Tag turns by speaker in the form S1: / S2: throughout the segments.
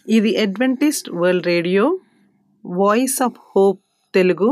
S1: ఇది Adventist world radio voice of hope Telugu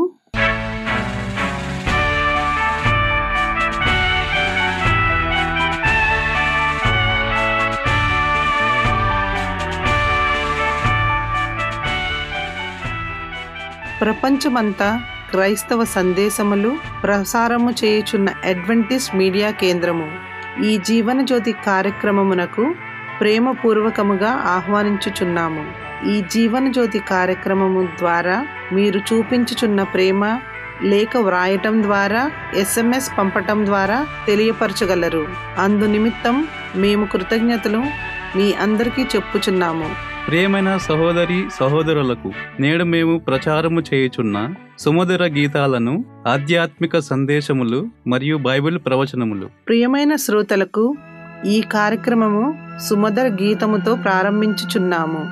S1: ప్రపంచమంతా క్రైస్తవ సందేశములు ప్రసారము చేయుచున్న అడ్వెంటిస్ట్ మీడియా కేంద్రము ఈ జీవన జ్యోతి కార్యక్రమమునకు ప్రేమపూర్వకముగా ఆహ్వానించుచున్నాము ఈ జీవన జ్యోతి కార్యక్రమము ద్వారా మీరు చూపించుచున్న ప్రేమ లేఖ వ్రాయటం ద్వారా ఎస్ఎంఎస్ పంపటం ద్వారా తెలియపరచగలరు అందు నిమిత్తం మేము కృతజ్ఞతలు మీ అందరికీ చెప్పుచున్నాము
S2: ప్రియమైన సహోదరి సహోదరులకు నేడు మేము ప్రచారము చేయుచున్న సుమధుర గీతాలను ఆధ్యాత్మిక సందేశములు మరియు బైబిల్ ప్రవచనములు
S1: ప్రియమైన శ్రోతలకు ఈ కార్యక్రమము సుమధుర గీతముతో ప్రారంభించుచున్నాము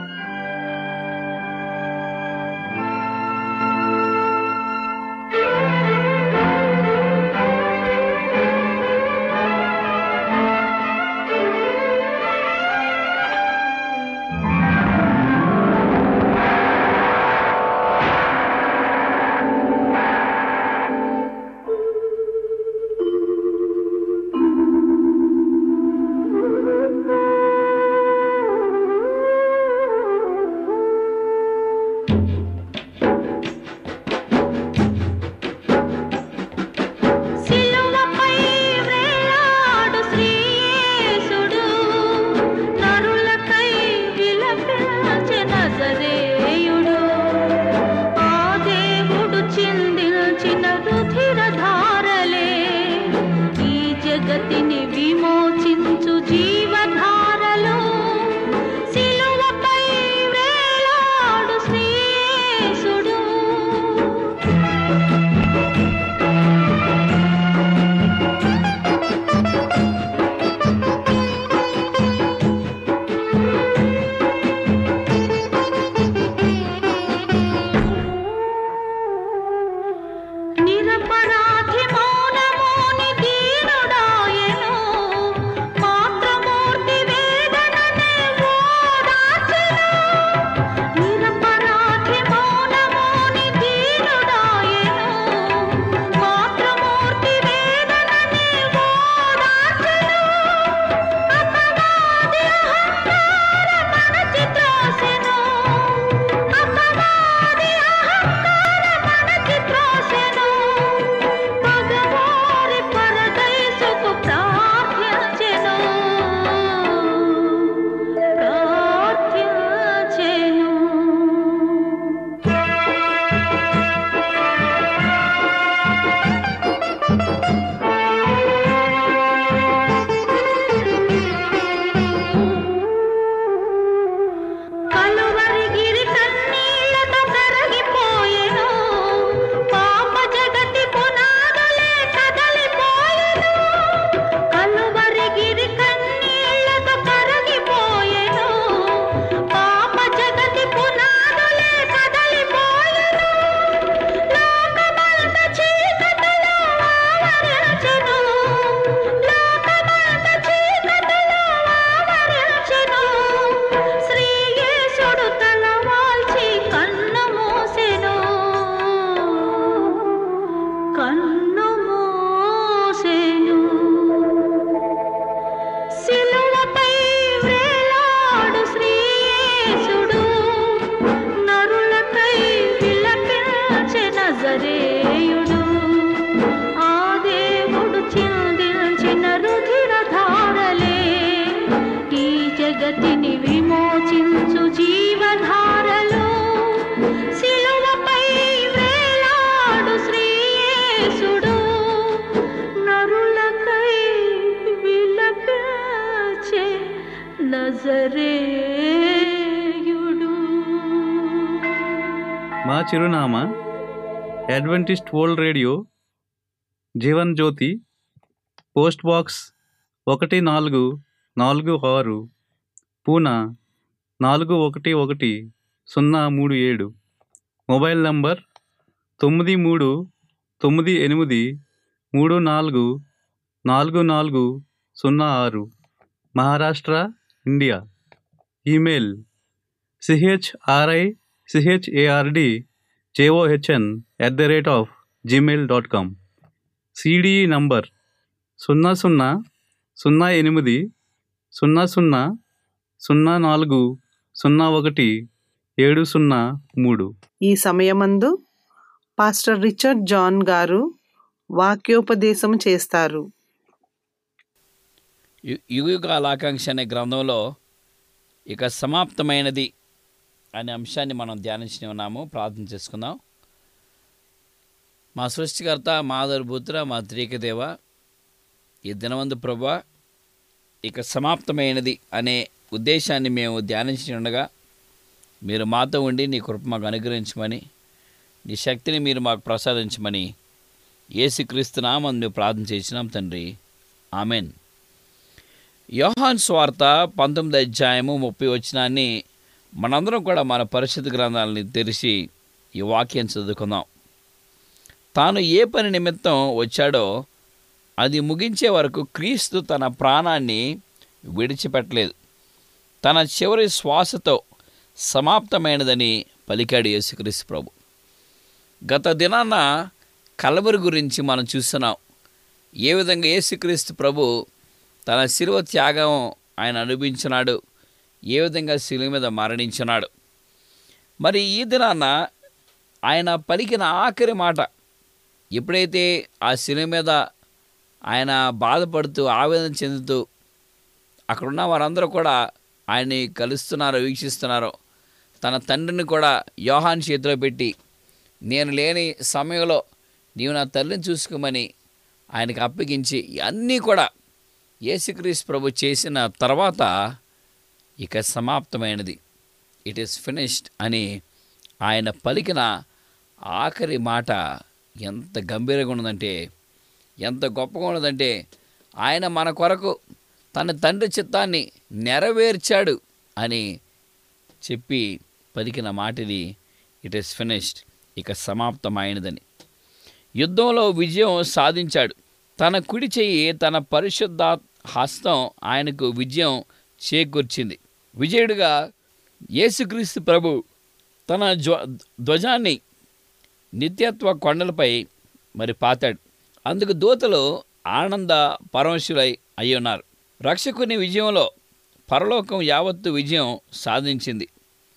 S3: సిలువపై వేలాడు శ్రీయేసుడు నరులకై విలపించె నజరేయుడు ఆ దేవుడు చిందించిన రుధిర ధారలే ఈ జగతిని విమోచించు జీవధారలు సిలువపై వేలాడు శ్రీయేసుడు నిరపరాధి మౌనమోని దీనుడాయెను మాతృమూర్తి వేదననే ఓదార్చెను నిరపరాధి మౌనమోని దీనుడాయెను మాతృమూర్తి వేదననే ఓదార్చెను అపవాది అహంకార మనచి త్రోసెను అపవాది అహంకార మనచి త్రోసెను మగవారి పరదైసుకు ప్రార్థించెను ప్రార్థించెను కలువరిగిరి కన్నీళ్లతో కరగిపోయెను పాప జగతి పునాదులే కదలిపోయెను కలువరిగిరి కన్నీళ్లతో కరగిపోయెను పాప జగతి పునాదులే కదలిపోయెను లోకమంత చీకటిలో ఆవరించెను లోకమంత చీకటిలో ఆవరించెను శ్రీయేసుడు తల వాల్చి కన్ను మూసెను కన్ను మూసెను సిలువపై వేలాడు శ్రీయేసుడు నరులకై విలపించె నజరేయుడు ఆ దేవుడు చిందించిన రుధిర ధారలే ఈ జగతిని విమోచించు జీవధారలు సిలువపై వేలాడు శ్రీయేసుడు నరులకై విలపించే నజరేయుడు
S2: మా చిరునామా Adventist world radio Jeevan Jyoti post box ఒకటి నాలుగు నాలుగు ఆరు పూనా నాలుగు ఒకటి ఒకటి సున్నా మూడు ఏడు మొబైల్ నంబర్ తొమ్మిది మూడు తొమ్మిది ఎనిమిది మూడు నాలుగు నాలుగు నాలుగు సున్నా ఆరు Maharashtra India email CHRI CHARD JOHN at the rate of Gmail dot com CDE number సున్నా సున్నా సున్నా ఎనిమిది సున్నా సున్నా సున్నా నాలుగు సున్నా ఒకటి ఏడు సున్నా మూడు
S1: ఈ సమయమందు పాస్టర్ రిచర్డ్ జాన్ గారు వాక్యోపదేశం చేస్తారు
S4: యు- యుగయుగాలాకాంక్ష అనే గ్రంథంలో ఇక సమాప్తమైనది అనే అంశాన్ని మనం ధ్యానించి ఉన్నాము ప్రార్థన చేసుకుందాం మా సృష్టికర్త మా ఆధారభూతుల మా త్రీకదేవ ఈ దినవందు ప్రభా ఇక సమాప్తమైనది అనే ఉద్దేశాన్ని మేము ధ్యానించి ఉండగా మీరు మాతో ఉండి నీ కృప మాకు అనుగ్రహించమని నీ శక్తిని మీరు మాకు ప్రసాదించమని ఏసుక్రీస్తు నామందు ప్రార్థన చేసినాం తండ్రి ఆమెన్ యోహాన్ స్వార్త పంతొమ్మిది అధ్యాయము ముప్పై వచనాన్ని మనందరం కూడా మన పరిశుద్ధ గ్రంథాలని తెరిచి ఈ వాక్యం చదువుకుందాం తాను ఏ పని నిమిత్తం వచ్చాడో అది ముగించే వరకు క్రీస్తు తన ప్రాణాన్ని విడిచిపెట్టలేదు తన చివరి శ్వాసతో సమాప్తమైనదని పలికాడు యేసుక్రీస్తు ప్రభు గత దినాన కలవరి గురించి మనం చూస్తున్నాం ఏ విధంగా యేసుక్రీస్తు ప్రభు తన శిలువ త్యాగం ఆయన అనుభవించినాడు ఏ విధంగా శిలువ మీద మరణించినాడు మరి ఈ దినాన ఆయన పలికిన ఆఖరి మాట ఎప్పుడైతే ఆ శిలువ మీద ఆయన బాధపడుతూ ఆవేదన చెందుతూ అక్కడున్న వారందరూ కూడా ఆయన్ని కలుస్తున్నారో వీక్షిస్తున్నారో తన తండ్రిని కూడా యోహాన్ చేతిలో పెట్టి నేను లేని సమయంలో నీవు నా తల్లిని చూసుకోమని ఆయనకి అప్పగించి అన్నీ కూడా యేసుక్రీస్తు ప్రభు చేసిన తర్వాత ఇక సమాప్తమైనది ఇట్ ఈస్ ఫినిష్డ్ అని ఆయన పలికిన ఆఖరి మాట ఎంత గంభీరంగా ఉన్నదంటే ఎంత గొప్పగా ఉన్నదంటే ఆయన మన కొరకు తన తండ్రి చిత్తాన్ని నెరవేర్చాడు అని చెప్పి పలికిన మాటిది ఇట్ ఈస్ ఫినిష్డ్ ఇక సమాప్తమైనదని యుద్ధంలో విజయం సాధించాడు తన కుడి చెయ్యి తన పరిశుద్ధ హస్తం ఆయనకు విజయం చేకూర్చింది విజయుడిగా యేసుక్రీస్తు ప్రభు తన జ్వ ధ్వజాన్ని నిత్యత్వ కొండలపై మరి పాతాడు అందుకు దూతలు ఆనంద పరమశులై అయి ఉన్నారు రక్షకుని విజయంలో పరలోకం యావత్తు విజయం సాధించింది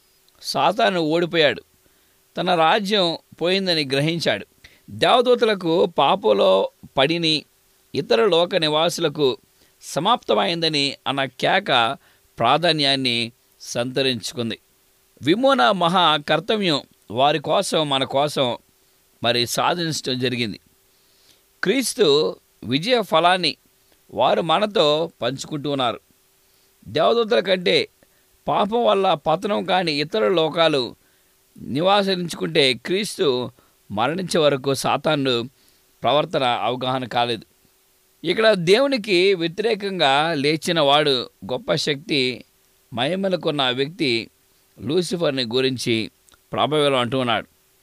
S4: సాతాను ఓడిపోయాడు తన రాజ్యం పోయిందని గ్రహించాడు దేవదూతలకు పాపలో పడిని ఇతర లోక నివాసులకు సమాప్తమైందని అన్న కేక ప్రాధాన్యాన్ని సంతరించుకుంది విమోన మహా కర్తవ్యం వారి కోసం మన కోసం మరి సాధించడం జరిగింది క్రీస్తు విజయ ఫలాన్ని వారు మనతో పంచుకుంటూ ఉన్నారు దేవదూతల కంటే పాపం వల్ల పతనం కాని ఇతర లోకాలు నివాసించుకుంటే క్రీస్తు మరణించే వరకు సాతాను ప్రవర్తన అవగాహన కాలేదు ఇక్కడ దేవునికి వ్యతిరేకంగా లేచిన వాడు గొప్ప శక్తి మహిమలకున్న వ్యక్తి లూసిఫర్ని గురించి ప్రభావం అంటూ ఉన్నాడు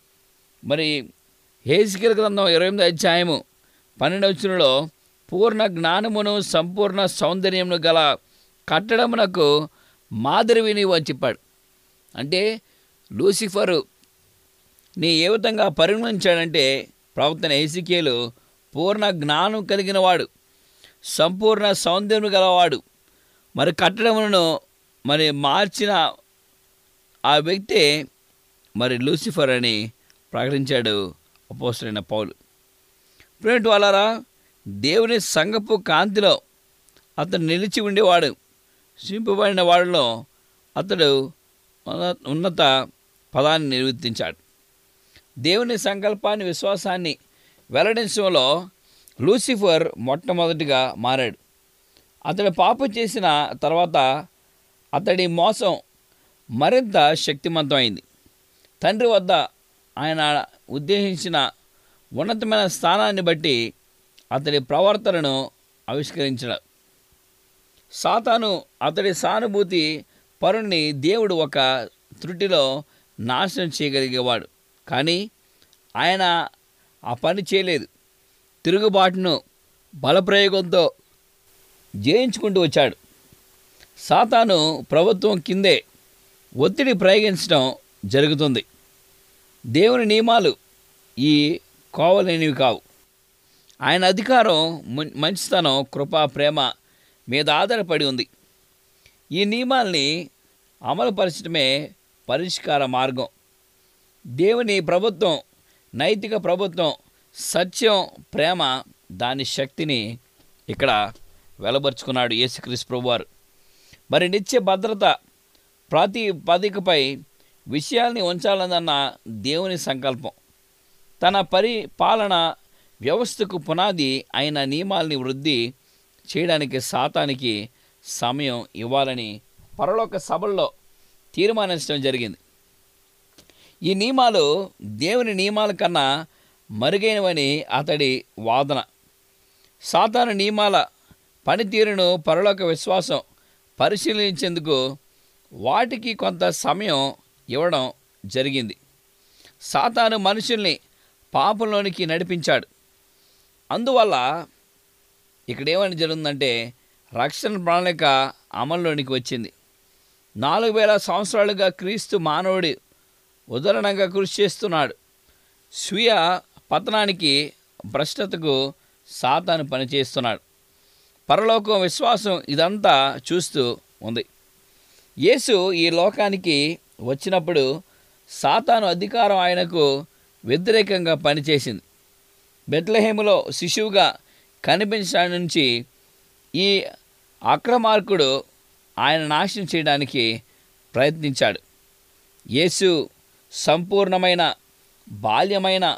S4: మరి హేసికల గ్రంథం ఇరవై ఎనిమిది అధ్యాయము పన్నెండవచనంలో పూర్ణ జ్ఞానమును సంపూర్ణ సౌందర్యమును గల కట్టడమునకు మాదిరి వినివు అని చెప్పాడు అంటే లూసిఫరు నీ ఏ విధంగా పరిగణించాడంటే ప్రవర్తన ఏసికేలు పూర్ణ జ్ఞానం కలిగిన వాడు సంపూర్ణ సౌందర్యం గలవాడు మరి కట్టడములను మరి మార్చిన ఆ వ్యక్తే మరి లూసిఫర్ అని ప్రకటించాడు అపోసరైన పౌలు ప్రేమిటి వాళ్ళారా దేవుని సంగపు కాంతిలో అతడు నిలిచి ఉండేవాడు సింపబడిన వాడిలో అతడు ఉన్న- ఉన్నత పదాన్ని నిర్వర్తించాడు దేవుని సంకల్పాన్ని విశ్వాసాన్ని వెల్లడించడంలో లూసిఫర్ మొట్టమొదటిగా మారాడు అతడు పాపం చేసిన తర్వాత అతడి మోసం మరింత శక్తివంతమైంది తండ్రి వద్ద ఆయన ఉద్దేశించిన ఉన్నతమైన స్థానాన్ని బట్టి అతడి ప్రవర్తనను ఆవిష్కరించడం సాతాను అతడి సానుభూతి పరుణ్ణి దేవుడు ఒక త్రుటిలో నాశనం చేయగలిగేవాడు కానీ ఆయన ఆ పని చేయలేదు తిరుగుబాటును బలప్రయోగంతో జయించుకుంటూ వచ్చాడు సాతాను ప్రభుత్వం కిందే ఒత్తిడి ప్రయోగించడం జరుగుతుంది దేవుని నియమాలు ఈ కోవలేనివి కావు ఆయన అధికారం మ- మంచితనం కృప ప్రేమ మీద ఆధారపడి ఉంది ఈ నియమాల్ని అమలుపరచడమే పరిష్కార మార్గం దేవుని ప్రభుత్వం నైతిక ప్రభుత్వం సత్యం ప్రేమ దాని శక్తిని ఇక్కడ వెలబరుచుకున్నాడు యేసుక్రీస్తు ప్రభువారు మరి నిత్య భద్రత ప్రాతిపదికపై విషయాల్ని ఉంచాలన్న దేవుని సంకల్పం తన పరిపాలన వ్యవస్థకు పునాది అయిన నియమాల్ని వృద్ధి చేయడానికి సాతానికి సమయం ఇవ్వాలని పరలోక సభల్లో తీర్మానించడం జరిగింది ఈ నియమాలు దేవుని నియమాల కన్నా మరుగైనవని అతడి వాదన సాతాను నియమాల పనితీరును పరలోక విశ్వాసం పరిశీలించేందుకు వాటికి కొంత సమయం ఇవ్వడం జరిగింది సాతాను మనుషుల్ని పాపంలోనికి నడిపించాడు అందువల్ల ఇక్కడ ఏమని జరుగుతుందంటే రక్షణ ప్రణాళిక అమల్లోనికి వచ్చింది నాలుగు వేల సంవత్సరాలుగా క్రీస్తు మానవుడి ఉదాహరణగా కృషి చేస్తున్నాడు స్వీయ పతనానికి భ్రష్టతకు సాతాను పనిచేస్తున్నాడు పరలోకం విశ్వాసం ఇదంతా చూస్తూ ఉంది యేసు ఈ లోకానికి వచ్చినప్పుడు సాతాను అధికారం ఆయనకు వ్యతిరేకంగా పనిచేసింది బెత్లహేములో శిశువుగా కనిపించడం నుంచి ఈ అక్రమార్కుడు ఆయన నాశనం చేయడానికి ప్రయత్నించాడు యేసు సంపూర్ణమైన బాల్యమైన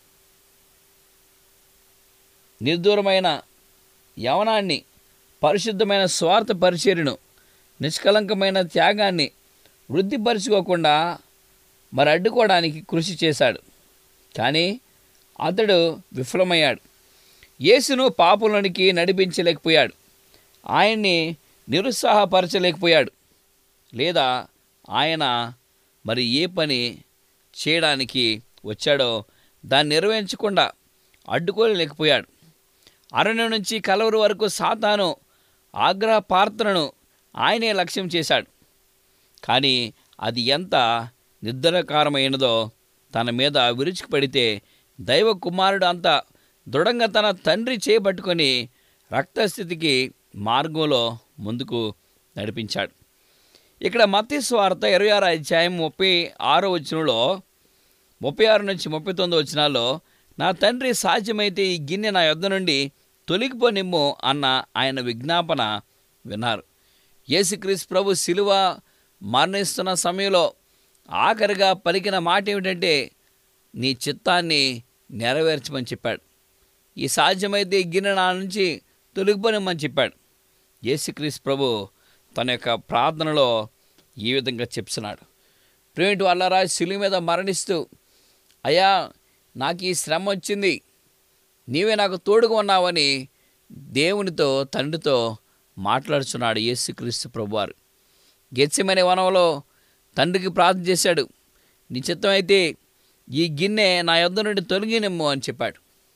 S4: నిర్దూరమైన యవనాన్ని పరిశుద్ధమైన స్వార్థ పరిచర్యను నిష్కలంకమైన త్యాగాన్ని వృద్ధిపరుచుకోకుండా మరి అడ్డుకోవడానికి కృషి చేశాడు కానీ అతడు విఫలమయ్యాడు యేసును పాపంలోనికి నడిపించలేకపోయాడు ఆయన్ని నిరుత్సాహపరచలేకపోయాడు లేదా ఆయన మరి ఏ పని చేయడానికి వచ్చాడో దాన్ని నెరవేర్చకుండా అడ్డుకోలేకపోయాడు అరణ్యం నుంచి కలవరు వరకు సాతాను ఆగ్రహ పాత్రను ఆయనే లక్ష్యం చేశాడు కానీ అది ఎంత నిర్ధరకారమైనదో తన మీద విరుచుకుపడితే దైవ కుమారుడు అంత దృఢంగా తన తండ్రి చేపట్టుకొని రక్తస్థితికి మార్గంలో ముందుకు నడిపించాడు ఇక్కడ మత్తి స్వార్థ ఇరవై ఆరు అధ్యాయం ముప్పై ఆరో వచనంలో ముప్పై ఆరు నుంచి ముప్పై తొమ్మిది వచనాల్లో నా తండ్రి సాధ్యమైతే ఈ గిన్నె నా యొద్ద నుండి తొలగిపోనిమ్ము అన్న ఆయన విజ్ఞాపన విన్నారు యేసుక్రీస్తు ప్రభు శిలువ మరణిస్తున్న సమయంలో ఆఖరిగా పలికిన మాట ఏమిటంటే నీ చిత్తాన్ని నెరవేర్చమని చెప్పాడు ఈ సాధ్యమైతే ఈ గిన్నె నా నుంచి తొలగిపోనిమ్మని చెప్పాడు యేసుక్రీస్తు ప్రభు తన యొక్క ప్రార్థనలో ఈ విధంగా చెప్తున్నాడు ప్రేమిటి వల్లరా శిలువ మీద మరణిస్తూ అయ్యా నాకు ఈ శ్రమ వచ్చింది నీవే నాకు తోడుగా ఉన్నావని దేవునితో తండ్రితో మాట్లాడుచున్నాడు యేసుక్రీస్తు ప్రభువారు గెత్సిమనే వనంలో తండ్రికి ప్రార్థన చేశాడు నీ చిత్తం అయితే ఈ గిన్నె నా యొద్ద నుండి తొలగినిమ్ము అని చెప్పాడు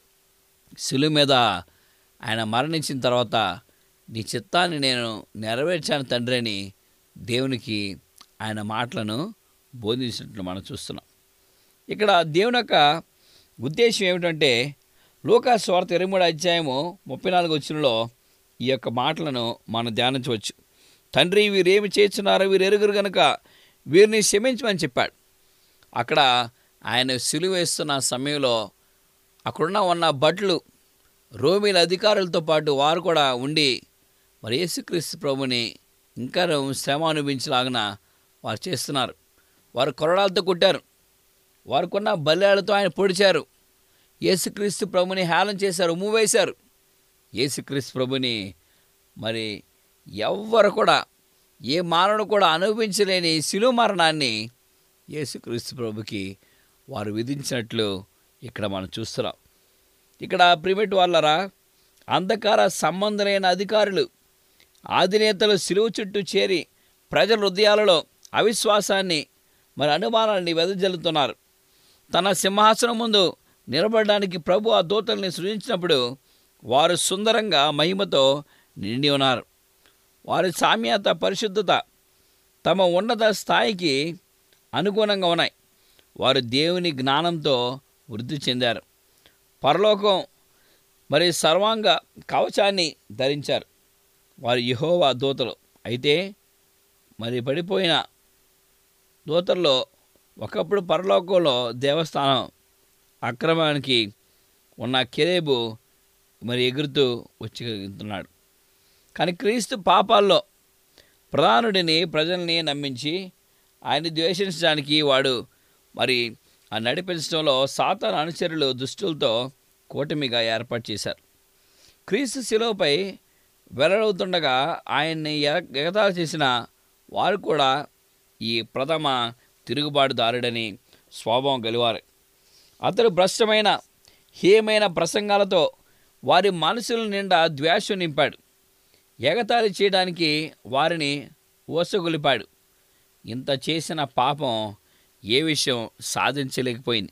S4: శిలువ మీద ఆయన మరణించిన తర్వాత నీ చిత్తాన్ని నేను నెరవేర్చాను తండ్రి అని దేవునికి ఆయన మాటలను బోధించినట్లు మనం చూస్తున్నాం ఇక్కడ దేవుని యొక్క ఉద్దేశం ఏమిటంటే లోకా స్వార్థ ఇరవై మూడు అధ్యాయము ముప్పై నాలుగు వచ్చినలో ఈ యొక్క మాటలను మనం ధ్యానించవచ్చు తండ్రి వీరేమి చేస్తున్నారో వీరు ఎరుగురు గనుక వీరిని క్షమించమని చెప్పాడు అక్కడ ఆయన సిలువ వేస్తున్న సమయంలో అక్కడున్న ఉన్న భట్లు రోమిల అధికారులతో పాటు వారు కూడా ఉండి మరి యేసుక్రీస్తు ప్రభుని ఇంకా శ్రమ అనుభవించలాగిన వారు చేస్తున్నారు వారు కొరడాలతో కొట్టారు వారికున్న బల్యాలతో ఆయన పొడిచారు యేసుక్రీస్తు ప్రభుని హేళన చేశారు మూవేశారు యేసుక్రీస్తు ప్రభుని మరి ఎవ్వరు కూడా ఏ మానవుడు కూడా అనుభవించలేని శిలువ మరణాన్ని యేసుక్రీస్తు ప్రభుకి వారు విధించినట్లు ఇక్కడ మనం చూస్తున్నాం ఇక్కడ ప్రిమిట్ వాళ్ళరా అంధకార సంబంధులైన అధికారులు ఆధినేతలు సిలువు చుట్టూ చేరి ప్రజల హృదయాలలో అవిశ్వాసాన్ని మరి అనుమానాన్ని వెదజల్లుతున్నారు తన సింహాసనం ముందు నిలబడడానికి ప్రభు ఆ దూతల్ని సృజించినప్పుడు వారు సుందరంగా మహిమతో నిండి ఉన్నారు వారి సామ్యత పరిశుద్ధత తమ ఉన్నత స్థాయికి అనుగుణంగా ఉన్నాయి వారు దేవుని జ్ఞానంతో వృద్ధి చెందారు పరలోకం మరి సర్వాంగ కవచాన్ని ధరించారు వారు యెహోవా దూతలు అయితే మరి పడిపోయిన దూతల్లో ఒకప్పుడు పరలోకంలో దేవస్థానం అక్రమానికి ఉన్న కెరేబు మరి ఎగురుతూ వచ్చి కానీ క్రీస్తు పాపాల్లో ప్రధానుడిని ప్రజల్ని నమ్మించి ఆయన ద్వేషించడానికి వాడు మరి ఆ నడిపించడంలో సాతాను అనుచరులు దుష్టులతో కూటమిగా ఏర్పాటు చేశారు క్రీస్తు శిలువపై వెల్లడవుతుండగా ఆయన్ని ఎగ- ఎగతాళి చేసిన వారు కూడా ఈ ప్రథమ తిరుగుబాటుదారుడని స్వభావం గలివారు అతడు భ్రష్టమైన హేమైన ప్రసంగాలతో వారి మనసుల నిండా ద్వేషం నింపాడు ఎగతాళి చేయడానికి వారిని ఓసగొలిపాడు ఇంత చేసిన పాపం ఏ విషయం సాధించలేకపోయింది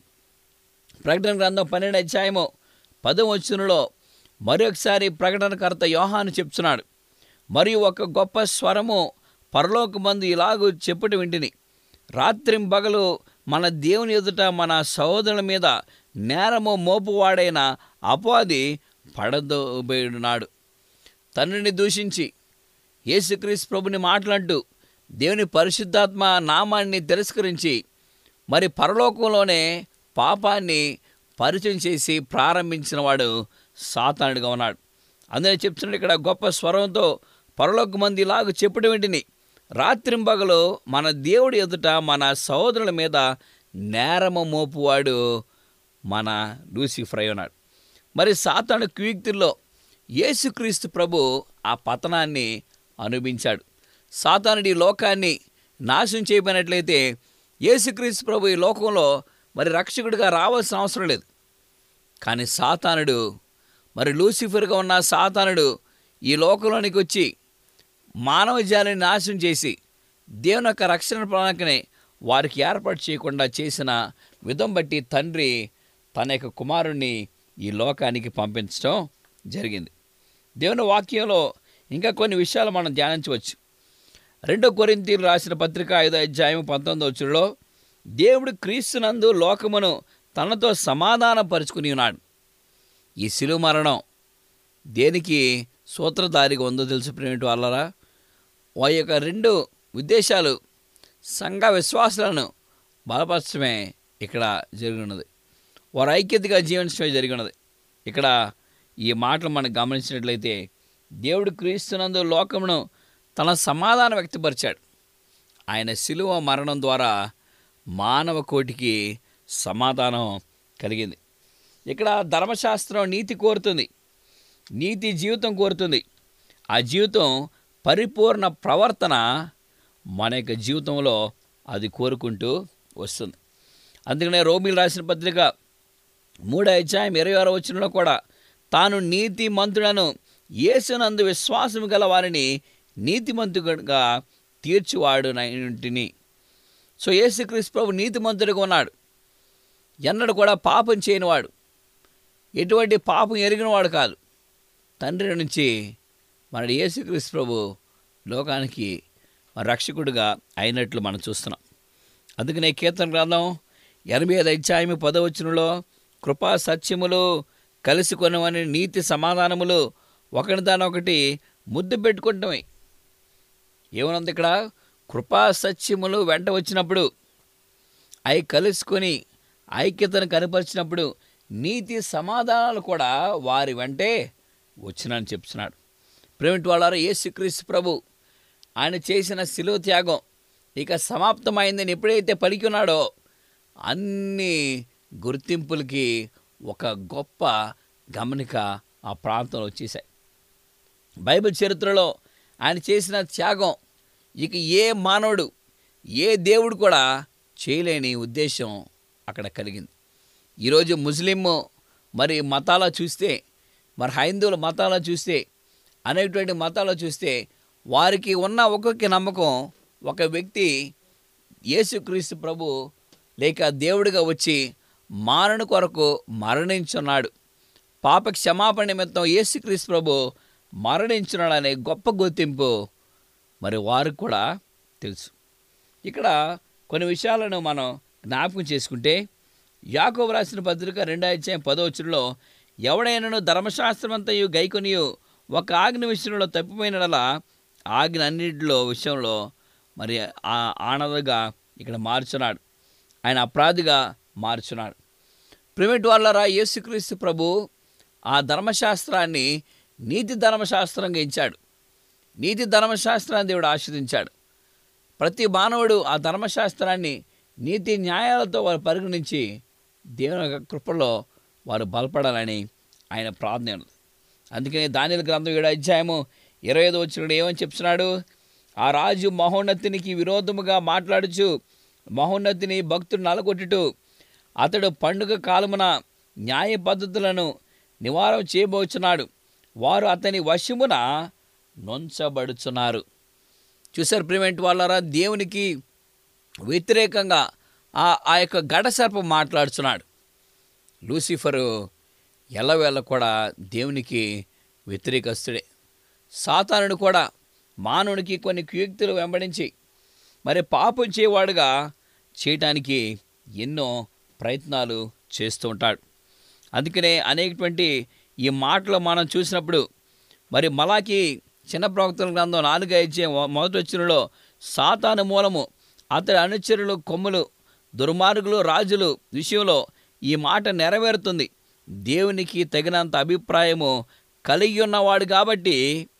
S4: ప్రకటన గ్రంథం పన్నెండు అధ్యాయము పదం వచ్చునులో మరొకసారి ప్రకటనకర్త యోహాను చెప్తున్నాడు మరియు ఒక గొప్ప స్వరము పరలోకమందు ఇలాగూ చెప్పుట వింటిని రాత్రింబగలు మన దేవుని ఎదుట మన సహోదరుల మీద నేరము మోపువాడైన అపవాది పడదోబేడున్నాడు తండ్రిని దూషించి యేసుక్రీస్తు ప్రభుని మాట్లాడుతూ దేవుని పరిశుద్ధాత్మ నామాన్ని తిరస్కరించి మరి పరలోకంలోనే పాపాన్ని పరిచయం చేసి ప్రారంభించిన వాడు సాతానుడిగా ఉన్నాడు అందుకే చెప్తున్నాడు ఇక్కడ గొప్ప స్వరంతో పరలోక మంది ఇలాగ చెప్పడం ఏంటిని రాత్రింబగలు మన దేవుడి ఎదుట మన సహోదరుల మీద నేరము మోపువాడు మన లూసిఫర్ అయి ఉన్నాడు మరి సాతాను క్యూక్తిలో యేసుక్రీస్తు ప్రభు ఆ పతనాన్ని అనుభవించాడు సాతానుడి ఈ లోకాన్ని నాశనం చేయబడినట్లయితే యేసుక్రీస్తు ప్రభు ఈ లోకంలో మరి రక్షకుడిగా రావాల్సిన అవసరం లేదు కానీ సాతానుడు మరి లూసిఫర్గా ఉన్న సాతానుడు ఈ లోకంలోనికి వచ్చి మానవ జాలిని నాశనం చేసి దేవుని యొక్క రక్షణ ప్రణాళికని వారికి ఏర్పాటు చేయకుండా చేసిన విధం బట్టి తండ్రి తన యొక్క కుమారుణ్ణి ఈ లోకానికి పంపించడం జరిగింది దేవుని వాక్యంలో ఇంకా కొన్ని విషయాలు మనం ధ్యానించవచ్చు రెండో కొరింతీలు రాసిన పత్రిక ఐదో అధ్యాయం పంతొమ్మిదో వచ్చులో దేవుడు క్రీస్తునందు లోకమును తనతో సమాధానపరుచుకుని ఉన్నాడు ఈ శిలువ మరణం దేనికి సూత్రధారిగా ఉందో తెలుసు ప్రేమిటి వాళ్ళరా వారి యొక్క రెండు ఉద్దేశాలు సంఘ విశ్వాసాలను బలపరచడమే ఇక్కడ జరిగినది వారు ఐక్యతగా జీవించడమే జరిగినది ఇక్కడ ఈ మాటలు మనం గమనించినట్లయితే దేవుడు క్రీస్తునందు లోకమును తన సమాధానం వ్యక్తపరిచాడు ఆయన శిలువ మరణం ద్వారా మానవ కోటికి సమాధానం కలిగింది ఇక్కడ ధర్మశాస్త్రం నీతి కోరుతుంది నీతి జీవితం కోరుతుంది ఆ జీవితం పరిపూర్ణ ప్రవర్తన మన యొక్క జీవితంలో అది కోరుకుంటూ వస్తుంది అందుకనే రోమిల్ రాసిన పత్రిక మూడో అధ్యాయం ఇరవై ఆరో వచనంలో కూడా తాను నీతి మంతులను యేసునందు విశ్వాసం గల వారిని నీతిమంతుగా తీర్చువాడు నైంటిని సో యేసుక్రీస్తు ప్రభు నీతిమంతుడిగా ఉన్నాడు ఎన్నడూ కూడా పాపం చేయనివాడు ఎటువంటి పాపం ఎరిగినవాడు కాదు తండ్రి నుంచి మన యేసుక్రీస్తు ప్రభు లోకానికి మన రక్షకుడిగా అయినట్లు మనం చూస్తున్నాం అందుకనే కీర్తన గ్రంథం ఎనభై ఐదు అధ్యాయం పదవచనంలో కృపా సత్యములు కలిసి కొనవని నీతి సమాధానములు ఒకటి దానొకటి ముద్దు పెట్టుకుంటామే ఏమనుంది ఇక్కడ కృపా సత్యములు వెంట వచ్చినప్పుడు అవి కలుసుకొని ఐక్యతను కనపరిచినప్పుడు నీతి సమాధానాలు కూడా వారి వెంటే వచ్చినని చెప్తున్నాడు ప్రేమిటి వాళ్ళారా యేసుక్రీస్తు ప్రభు ఆయన చేసిన శిలువ త్యాగం ఇక సమాప్తమైందని ఎప్పుడైతే పలికి ఉన్నాడో అన్ని గుర్తింపులకి ఒక గొప్ప గమనిక ఆ ప్రాంతంలో వచ్చేసాయి బైబిల్ చరిత్రలో ఆయన చేసిన త్యాగం ఇక ఏ మానవుడు ఏ దేవుడు కూడా చేయలేని ఉద్దేశం అక్కడ కలిగింది ఈరోజు ముస్లిం మరి మతాల చూస్తే మరి హైందువుల మతాల చూస్తే అనేటువంటి మతాలు చూస్తే వారికి ఉన్న ఒక్కొక్క నమ్మకం ఒక వ్యక్తి యేసుక్రీస్తు ప్రభు లేక దేవుడిగా వచ్చి మారణ కొరకు మరణించున్నాడు పాప క్షమాపణ నిమిత్తం యేసుక్రీస్తు ప్రభు మరణించున్నాడు అనే గొప్ప గుర్తింపు మరి వారికి కూడా తెలుసు ఇక్కడ కొన్ని విషయాలను మనం జ్ఞాపకం చేసుకుంటే యాకోబు రాసిన పత్రిక రెండో అధ్యాయం పదో వచ్చులో ఎవడైనను ధర్మశాస్త్రమంతయు గైకొనియు ఒక ఆజ్ఞ విషయంలో తప్పిపోయినలా ఆజ్ఞ అన్నింటిలో విషయంలో మరి ఆ ఆనదగా ఇక్కడ మార్చున్నాడు ఆయన అపరాధిగా మార్చున్నాడు ప్రిమిట్ వాళ్ళరా యేసుక్రీస్తు ప్రభు ఆ ధర్మశాస్త్రాన్ని నీతి ధర్మశాస్త్రంగా ఇచ్చాడు నీతి ధర్మశాస్త్రాన్ని దేవుడు ఆస్వాదించాడు ప్రతి మానవుడు ఆ ధర్మశాస్త్రాన్ని నీతి న్యాయాలతో వారు పరిగణించి దేవుని యొక్క కృపలో వారు బలపడాలని ఆయన ప్రార్థన ఉంది. అందుకని దానిల గ్రంథం ఏడు అధ్యాయము ఇరవై ఐదు వచ్చిన ఏమని చెప్తున్నాడు ఆ రాజు మహోన్నతినికి విరోధముగా మాట్లాడుచు మహోన్నతిని భక్తుడు నలగొట్టుటూ అతడు పండుగ కాలమున న్యాయ పద్ధతులను నివారణ చేయబోచున్నాడు వారు అతని వశమున నొంచబడుచున్నారు చూసారు ప్రివెంట్ వాళ్ళారా దేవునికి వ్యతిరేకంగా ఆ ఆ యొక్క గడసర్పం మాట్లాడుచున్నాడు లూసిఫరు ఎల్లవేళ కూడా దేవునికి వ్యతిరేకస్తుడే సాతానుడు కూడా మానవునికి కొన్ని కుయుక్తులు వెంబడించి మరి పాపం చేయవాడుగా చేయటానికి ఎన్నో ప్రయత్నాలు చేస్తూ ఉంటాడు అందుకనే అనేకటువంటి ఈ మాటలు మనం చూసినప్పుడు మరి మలాకి చిన్న ప్రవక్తల గ్రంథం నాలుగు ఇచ్చే మొదటి వచ్చినలో సాతాను మూలము అతడి అనుచరులు కొమ్ములు దుర్మార్గులు రాజులు విషయంలో ఈ మాట నెరవేరుతుంది దేవునికి తగినంత అభిప్రాయము కలిగి ఉన్నవాడు కాబట్టి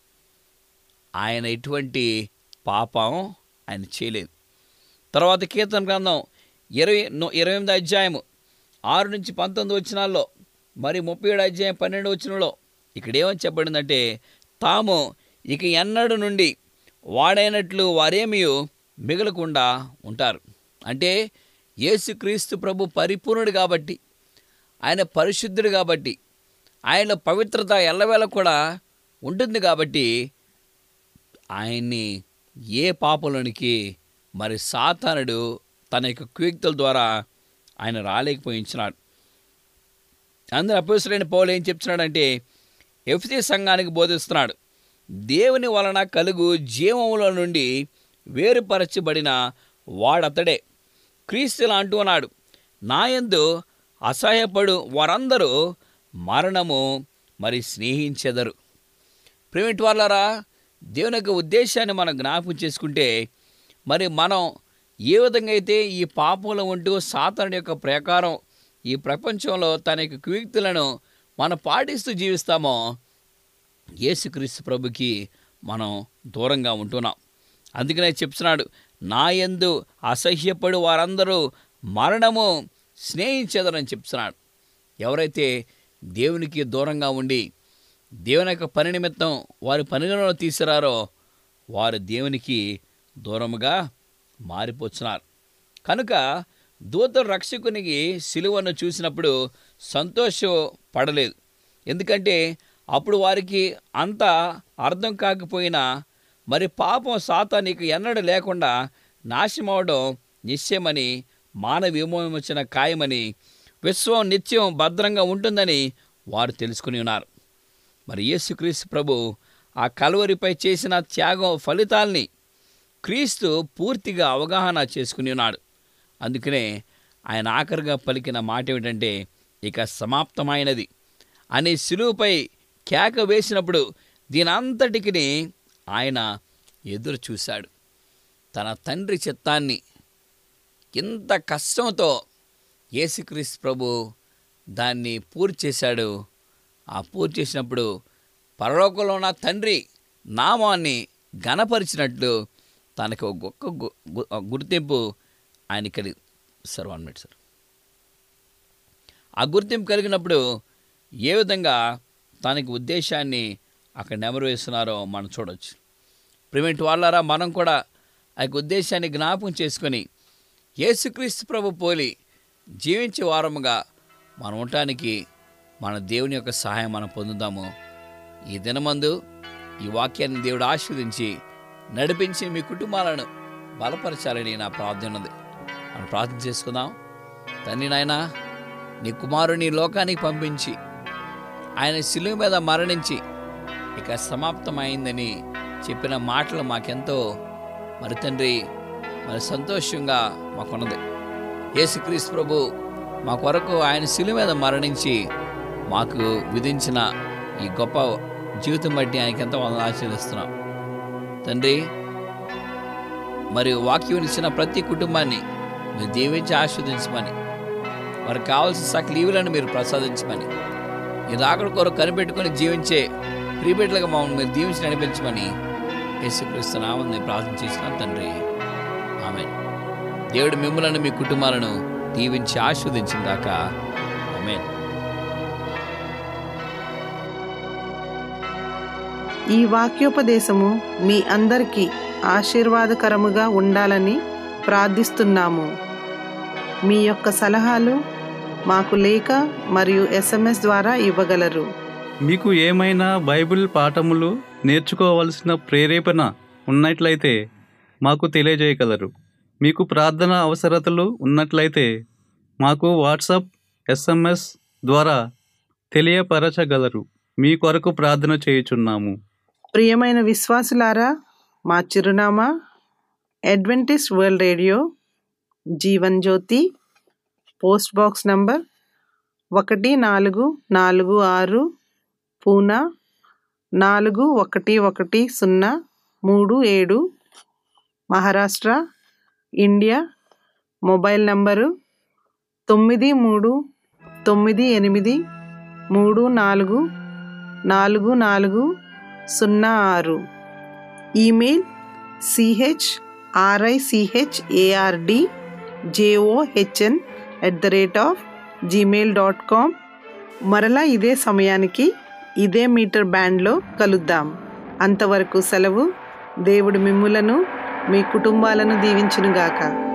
S4: ఆయన ఎటువంటి పాపం ఆయన చేయలేదు తర్వాత కీర్తన గ్రంథం ఇరవై నో- ఇరవై ఎనిమిది అధ్యాయము ఆరు నుంచి పంతొమ్మిది వచ్చినాల్లో మరి ముప్పై ఏడు అధ్యాయం పన్నెండు వచ్చినలో ఇక్కడ ఏమని చెప్పబడిందంటే తాము ఇక ఎన్నడు నుండి వాడైనట్లు వారేమీ మిగలకుండా ఉంటారు అంటే యేసుక్రీస్తు ప్రభు పరిపూర్ణుడు కాబట్టి ఆయన పరిశుద్ధుడు కాబట్టి ఆయనలో పవిత్రత ఎల్లవేళ కూడా ఉంటుంది కాబట్టి ఆయన్ని ఏ పాపలోనికి మరి సాతానుడు తన యొక్క కుయుక్తుల ద్వారా ఆయన రాలేకపోయించినాడు అందరూ అపోసులైన పౌలు ఏం చెప్తున్నాడంటే ఎఫ్సి సంఘానికి బోధిస్తున్నాడు దేవుని వలన కలుగు జీవముల నుండి వేరుపరచబడిన వాడతడే క్రీస్తులా అంటున్నాడు నాయందు అసహ్యపడు వారందరూ మరణము మరి స్నేహించెదరు ప్రేమిటి వాళ్ళరా దేవుని యొక్క ఉద్దేశాన్ని మనం జ్ఞాపకం చేసుకుంటే మరి మనం ఏ విధంగా అయితే ఈ పాపంలో ఉంటూ సాతానుడి యొక్క ప్రకారం ఈ ప్రపంచంలో తన యొక్క కుయుక్తులను మనం పాటిస్తూ జీవిస్తామో యేసుక్రీస్తు ప్రభుకి మనం దూరంగా ఉంటున్నాం అందుకనే చెప్తున్నాడు నా యందు అసహ్యపడు వారందరూ మరణము స్నేహించేదరని చెప్తున్నాడు ఎవరైతే దేవునికి దూరంగా ఉండి దేవుని యొక్క పని నిమిత్తం వారి పనిలో తీసిరారో వారు దేవునికి దూరముగా మారిపోతున్నారు కనుక దూత రక్షకునికి సిలువను చూసినప్పుడు సంతోషపడలేదు ఎందుకంటే అప్పుడు వారికి అంత అర్థం కాకపోయినా మరి పాపం సాతానికి ఎన్నడూ లేకుండా నాశమవడం నిశ్చయమని మానవ విమోచన ఖాయమని విశ్వం నిత్యం భద్రంగా ఉంటుందని వారు తెలుసుకుని ఉన్నారు మరి యేసుక్రీస్తు ప్రభు ఆ కలువరిపై చేసిన త్యాగం ఫలితాల్ని క్రీస్తు పూర్తిగా అవగాహన చేసుకుని ఉన్నాడు అందుకనే ఆయన ఆఖరిగా పలికిన మాట ఏమిటంటే ఇక సమాప్తమైనది అనే సిలువుపై కేక వేసినప్పుడు దీనంతటికి ఆయన ఎదురు చూశాడు తన తండ్రి చిత్తాన్ని ఇంత కష్టంతో యేసుక్రీస్తు ప్రభు దాన్ని పూర్తి చేశాడు ఆ పూర్తి చేసినప్పుడు పరలోకంలో ఉన్న తండ్రి నామాన్ని ఘనపరిచినట్లు తనకు ఒక గొప్ప గు- గు- గుర్తింపు ఆయన కలిగి సార్ వన్ మినిట్ సార్ ఆ గుర్తింపు కలిగినప్పుడు ఏ విధంగా తనకి ఉద్దేశాన్ని అక్కడ నెమరు వేస్తున్నారో మనం చూడవచ్చు ప్రిమెంట్ వాళ్ళారా మనం కూడా ఆ యొక్క ఉద్దేశాన్ని జ్ఞాపకం చేసుకొని యేసుక్రీస్తు ప్రభు పోలి జీవించే వారముగా మనం ఉండటానికి మన దేవుని యొక్క సహాయం మనం పొందుదాము ఈ దినమందు ఈ వాక్యాన్ని దేవుడు ఆశీర్వదించి నడిపించి మీ కుటుంబాలను బలపరచాలని నా ప్రార్థన ఉన్నది మనం ప్రార్థన చేసుకుందాం తండ్రి నాయనా నీ కుమారుని ఈ లోకానికి పంపించి ఆయన శిలువ మీద మరణించి ఇక సమాప్తమైందని చెప్పిన మాటలు మాకెంతో మరి తండ్రి మరి సంతోషంగా మాకున్నది యేసుక్రీస్తు ప్రభు మా కొరకు ఆయన శిలువ మీద మరణించి మాకు విధించిన ఈ గొప్ప జీవితం బట్టి ఆయనకి ఎంతో వందనాలు ఆశీర్దిస్తున్నాం తండ్రి మరి వాక్యం ఇచ్చిన ప్రతి కుటుంబాన్ని మీరు దీవించి ఆస్వాదించమని వారికి కావాల్సిన సకల ఈవులను మీరు ప్రసాదించమని ఈ రాకడ కొరకు కనిపెట్టుకొని జీవించే ప్రీపెట్లుగా మమ్మల్ని మీరు దీవించి నడిపించమని యేసుక్రీస్తు నామని ప్రార్థన చేసిన తండ్రి ఆమె దేవుడు మిమ్మలను మీ కుటుంబాలను దీవించి ఆస్వాదించిన దాక ఆమెన్
S1: ఈ వాక్యోపదేశము మీ అందరికీ ఆశీర్వాదకరముగా ఉండాలని ప్రార్థిస్తున్నాము మీ యొక్క సలహాలు మాకు లేఖ మరియు ఎస్ఎంఎస్ ద్వారా ఇవ్వగలరు
S2: మీకు ఏమైనా బైబిల్ పాఠములు నేర్చుకోవలసిన ప్రేరేపణ ఉన్నట్లయితే మాకు తెలియజేయగలరు మీకు ప్రార్థన అవసరతలు ఉన్నట్లయితే మాకు వాట్సాప్ ఎస్ఎంఎస్ ద్వారా తెలియపరచగలరు మీ కొరకు ప్రార్థన చేయుచున్నాము
S1: ప్రియమైన విశ్వాసులారా మా చిరునామా Adventist world radio Jeevan Jyoti post box number ఒకటి నాలుగు నాలుగు ఆరు పూనా నాలుగు ఒకటి ఒకటి సున్నా మూడు ఏడు మహారాష్ట్ర ఇండియా మొబైల్ నంబరు తొమ్మిది మూడు తొమ్మిది ఎనిమిది మూడు నాలుగు నాలుగు నాలుగు సున్నా ఆరు email CH RICH ARD JOHN at the rate of Gmail dot com మరలా ఇదే సమయానికి ఇదే మీటర్ బ్యాండ్లో కలుద్దాం అంతవరకు సెలవు దేవుడు మిమ్ములను మీ కుటుంబాలను దీవించునుగాక